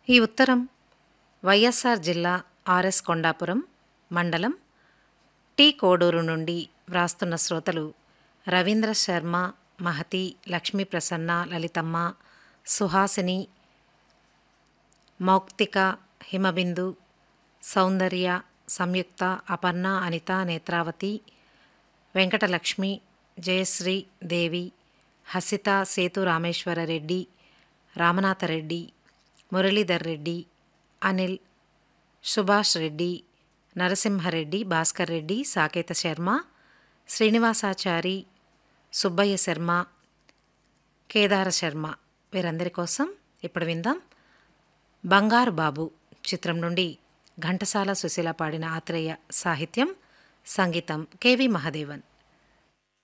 ఈ ఉత్తరం వైఎస్ఆర్ జిల్లా ఆర్ఎస్ కొండాపురం మండలం టీ కోడూరు నుండి వ్రాస్తున్న శ్రోతలు రవీంద్ర శర్మ మహతి లక్ష్మీ ప్రసన్న లలితమ్మ సుహాసిని మౌక్తిక హిమబిందు సౌందర్య సంయుక్త అపర్ణ అనిత నేత్రావతి వెంకటలక్ష్మి జయశ్రీ దేవి హసిత సేతు రామేశ్వరరెడ్డి రామనాథరెడ్డి మురళీధర్ రెడ్డి అనిల్ సుభాష్ రెడ్డి నరసింహారెడ్డి భాస్కర్ రెడ్డి సాకేత శర్మ శ్రీనివాసాచారి సుబ్బయ్య శర్మ కేదార శర్మ వీరందరి కోసం ఇప్పుడు విందాం బంగారు బాబు చిత్రం నుండి ఘంటసాల సుశీల పాడిన ఆత్రేయ సాహిత్యం సంగీతం కెవి మహదేవన్